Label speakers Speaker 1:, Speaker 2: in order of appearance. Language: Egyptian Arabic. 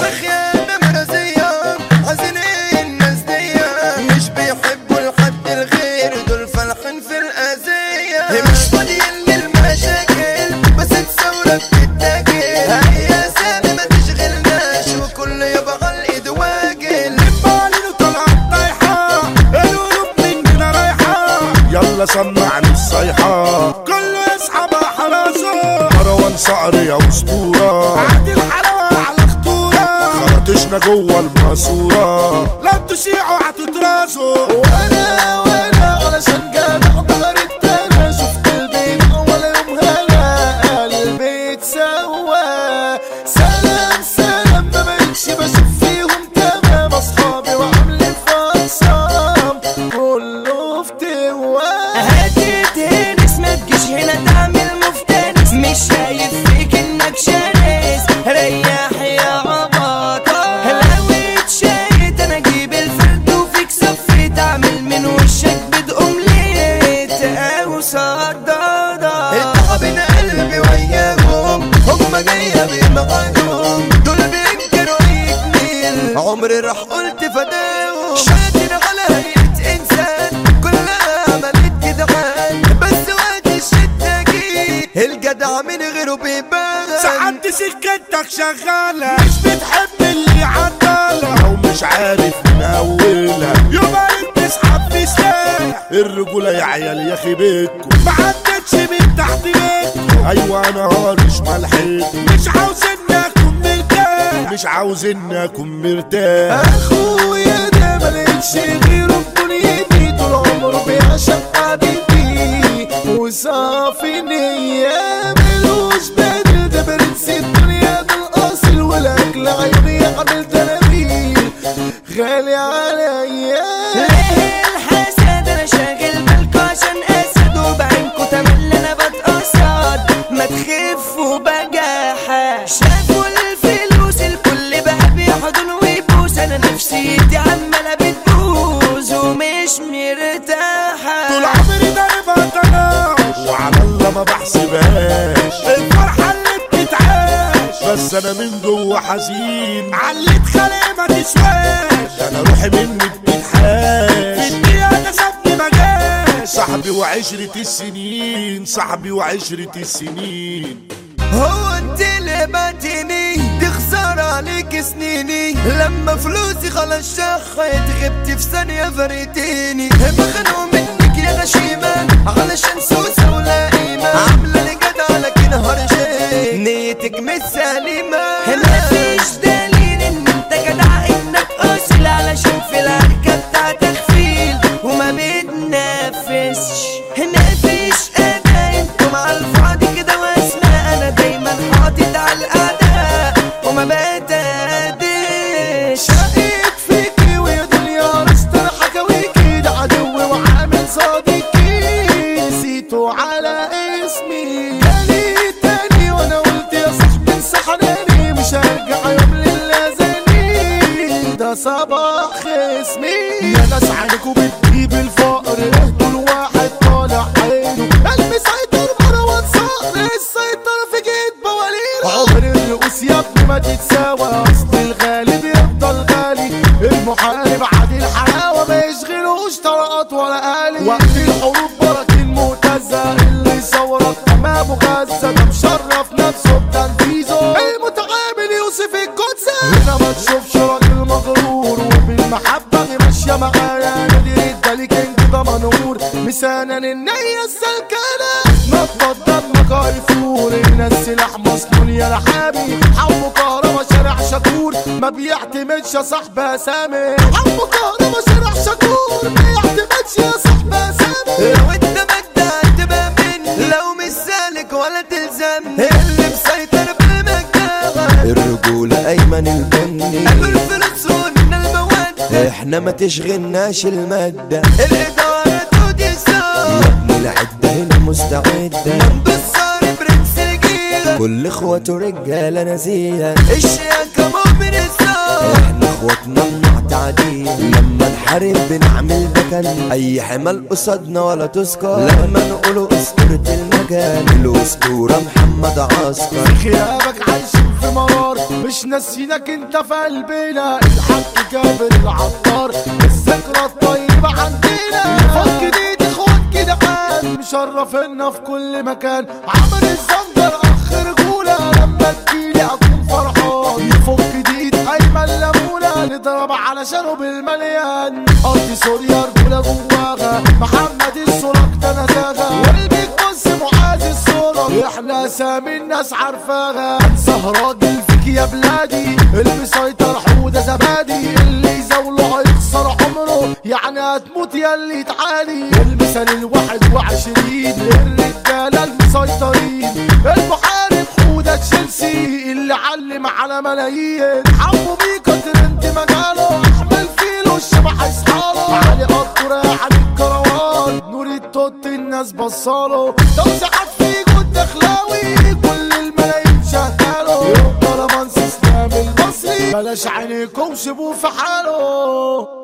Speaker 1: في خيانة مرازية عايزين ايه الناس دي مش بيحبوا الحد الغير دول فالحين في الأذية مش فاضيين للمشاكل بس الثورة بتتاكل هي سامي ما تشغلناش وكل يبقى الايد واجل
Speaker 2: بالي طلعت طايحة القلوب مننا رايحة يلا سمعني الصيحة كله يسحب حراسه مروان صقر يا اسطورة عادل حلاوة على خطورة خرطشنا جوه الماسورة لو تشيعوا هتتراسوا
Speaker 1: وانا وانا علشان جدع ظهر التانى شفت البيت اول يوم هلا قلبي اتسوى سلام سلام ما بقتش بشوف فيهم تمام اصحابي وعاملين فصام كله فتوى
Speaker 3: هتتهرس ما تجيش هنا تعمل مفترس مش شايف فيك انك شرس ريح يا عباطة لو اتشيت انا اجيب الفرد وفيك صفي تعمل من وشك بدقوم ليت او صدادة
Speaker 1: تعبين قلبي وياهم هم جاية بدماغهم دول بينكروا اي جميل عمري راح قلت فداهم شاتر على هيئة انسان كلها عملت جدعان بس وقت الشدة جه الجدع من غيره بيبان
Speaker 2: ساعات سكتك شغالة مش بتحب اللي عدالة لو مش عارف من أولها يبقى انت تسحب في سلاح الرجولة يا عيال يا اخي بيتكم ما عدتش من تحت بيتكم أيوة أنا هارش ملحق مش عاوز إني أكون مرتاح مش عاوز إني أكون مرتاح
Speaker 1: اخويا ده ملقتش غيره في دنيتي طول عمره بيعشق حبيبي وصافي نية ملوش بدل ده برنس الدنيا ده الاصل والاكل عيوني يعمل تنابيل غالي عليا
Speaker 3: ليه الحسد انا شاغل بالكو عشان اسد وبعينكو تملي انا بتقصد ما تخفوا بجاحة شافوا الفلوس الكل بقى بيحضن ويبوس انا نفسيتي عمالة بتبوظ ومش مرتاحة
Speaker 2: طول عمري ضاربها تناوش وعلى الله ما بحسبهاش الفرحة اللي بتتعاش بس انا من جوه حزين علي اتخلق ما تسواش انا روحي مني بتتحاش في الدنيا ده سابني ما جاش صاحبي وعشرة السنين صاحبي وعشرة السنين
Speaker 1: هو انت اللي باتيني دي خسارة عليك سنيني لما فلوسي خلاص شخت غبت في ثانية فرقتيني بخنوا منك يا غشيمة علشان سوسة ولا قيمة عاملة لي جدع لكن هرشي نيتك مش سليمة
Speaker 3: مفيش دليل ان انت جدع انك اصل علشان في العركة بتاعتك فيل وما بتنافسش مفيش اداء انتوا مع الفاضي كده واسماء انا دايما حاطط على الاعداء وما بتهديش
Speaker 1: شقيت فيكي ويا دنيا رستر حكاويكي ده عدوي وعامل صديقي نسيته على اسمي جالي تاني وانا قلت يا صاحبي انسى حناني مش هرجع يوم للازاني ده صباح خصمي يا ناس عينكوا بتجيب الفقر اهدوا الواحد طالع عينه المسيطر مروان صقر السيطر في جيت بوالير عمر الرؤوس يا ابني ما تتساوى اصل الغالب يفضل غالي المحارب عادل حلاوة ما يشغلوش طلقات ولا آلي وقت الحروب براكين مهتزة اللي يصورك امامه غزة ده مشرف نفسه بتنفيذه المتعامل يوسف القدسة هنا ما تشوفش راجل مغرور وبالمحبة دي ماشية معايا نادي الدالي كينج ده منور مسانا النية السلكانة نطط دمك هيفور هنا السلاح مسنون يا لحامي حمو كهربا شارع شكور ما بيعتمدش يا صاحبي سامي حمو كهربا شارع شكور ما يعتمدش يا صاحبي سامي لو انت مجدع تبقى مني لو مش سالك ولا تلزمني اللي مسيطر بالمجدع
Speaker 4: الرجولة أيمن البني
Speaker 1: قالوا الفلوس قلنا المواد
Speaker 4: احنا ما تشغلناش المادة
Speaker 1: الإدارة تودي
Speaker 4: يا
Speaker 1: سار
Speaker 4: ابني العدة هنا مستعدة
Speaker 1: بالصار برنس الجيل
Speaker 4: كل اخواته رجالة نزيهة
Speaker 1: الشياكة مؤمن الصار
Speaker 4: احنا اخواتنا مع تعديل لما نحارب بنعمل بكن اي حمل قصادنا ولا تذكر لما نقولوا اسطورة المكان الاسطورة محمد عسكر
Speaker 1: غيابك عايشين ألف مرار مش ناسينك انت في قلبنا الحق جابر العطار الذكرى الطيبة عندنا خد جديد خد كده عاد مشرفنا في كل مكان عمر الزنجر أخ رجولة لما تجيلي أكون فرحان يفك جديد أيمن لمونة نضرب علشانه بالمليان أرض سوريا رجولة جواها محمد السراج تنزاغا والبيك بص معاذ الصورة احنا سامي الناس عارفاها انسى راجل فيك يا بلادي المسيطر حودة زبادي اللي يزاوله هيخسر عمره يعني هتموت يا اللي تعاني المثال الواحد وعشرين للرجالة المسيطرين المحارب حودة تشيلسي اللي علم على ملايين حبوا بيك ترند مجاله احمل فيلو الشبح يصحاله علي قطر علي الكروان نور التوت الناس بصاله توزيعات في جود دخلاوي كل الملايين شغاله يوم طالما اسلام المصري بلاش عينيكم سيبوه في حاله